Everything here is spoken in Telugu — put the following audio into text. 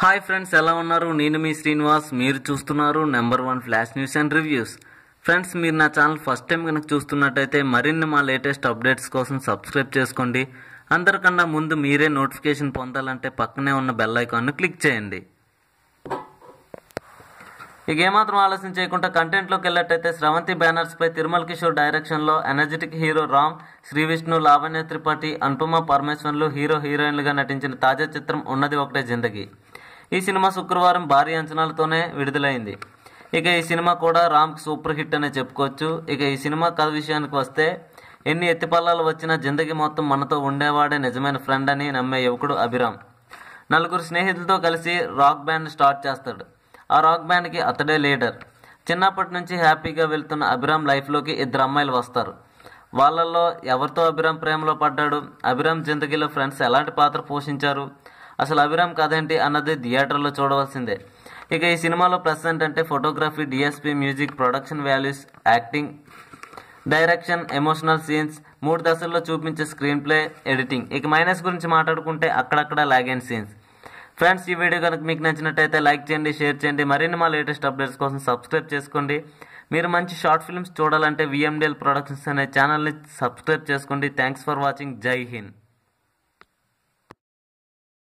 హాయ్ ఫ్రెండ్స్ ఎలా ఉన్నారు నేను మీ శ్రీనివాస్ మీరు చూస్తున్నారు number one flash news and reviews friends మీరు నా ఛానల్ ఫస్ట్ టైం కనుక చూస్తున్నట్టయితే మరిన్ని మా లేటెస్ట్ అప్డేట్స్ కోసం సబ్స్క్రైబ్ చేసుకోండి అందరికన్నా ముందు మీరే నోటిఫికేషన్ పొందాలంటే పక్కనే ఉన్న బెల్ ఐకాన్ను క్లిక్ చేయండి ఇక ఏమాత్రం ఆలస్యం చేయకుండా కంటెంట్లోకి వెళ్ళేటైతే స్రవంతి బ్యానర్స్ పై తిరుమల కిషోర్ డైరెక్షన్ లో ఎనర్జెటిక్ హీరో రామ్ శ్రీ విష్ణు లావణ్య త్రిపాఠి అనుపమ పరమేశ్వర్లు హీరో హీరోయిన్లుగా నటించిన తాజా చిత్రం ఉన్నది ఒకటే జిందగీ ఈ సినిమా శుక్రవారం భారీ అంచనాలతోనే విడుదలైంది ఇక ఈ సినిమా కూడా రామ్కి సూపర్ హిట్ అనే చెప్పుకోవచ్చు ఇక ఈ సినిమా కథ విషయానికి వస్తే ఎన్ని ఎత్తిపల్లాలు వచ్చినా జిందగీ మొత్తం మనతో ఉండేవాడే నిజమైన ఫ్రెండ్ అని నమ్మే యువకుడు అభిరామ్ నలుగురు స్నేహితులతో కలిసి రాక్ బ్యాండ్ స్టార్ట్ చేస్తాడు ఆ రాక్ బ్యాండ్కి అతడే లీడర్ చిన్నప్పటి నుంచి హ్యాపీగా వెళ్తున్న అభిరామ్ లైఫ్లోకి ఇద్దరు అమ్మాయిలు వస్తారు వాళ్ళల్లో ఎవరితో అభిరామ్ ప్రేమలో పడ్డాడు అభిరామ్ జిందగీలో ఫ్రెండ్స్ ఎలాంటి పాత్ర పోషించారు అసలు అభిరామ్ కథ ఏంటి అన్నది థియేటర్లో చూడవలసిందే ఇక ఈ సినిమాలో ప్లస్ ఏంటంటే photography DSP music production values acting direction emotional scenes మూడు దశల్లో చూపించే స్క్రీన్ ప్లే ఎడిటింగ్ ఇక మైనస్ గురించి మాట్లాడుకుంటే అక్కడక్కడ లాగైన సీన్స్ ఫ్రెండ్స్ ఈ వీడియో కనుక మీకు నచ్చినట్టయితే లైక్ చేయండి షేర్ చేయండి మరిన్ని మా లేటెస్ట్ అప్డేట్స్ కోసం సబ్స్క్రైబ్ చేసుకోండి మీరు మంచి షార్ట్ ఫిల్మ్స్ చూడాలంటే విఎండిఎల్ ప్రొడక్షన్స్ అనే ఛానల్ని సబ్స్క్రైబ్ చేసుకోండి థ్యాంక్స్ ఫర్ వాచింగ్ జై హింద్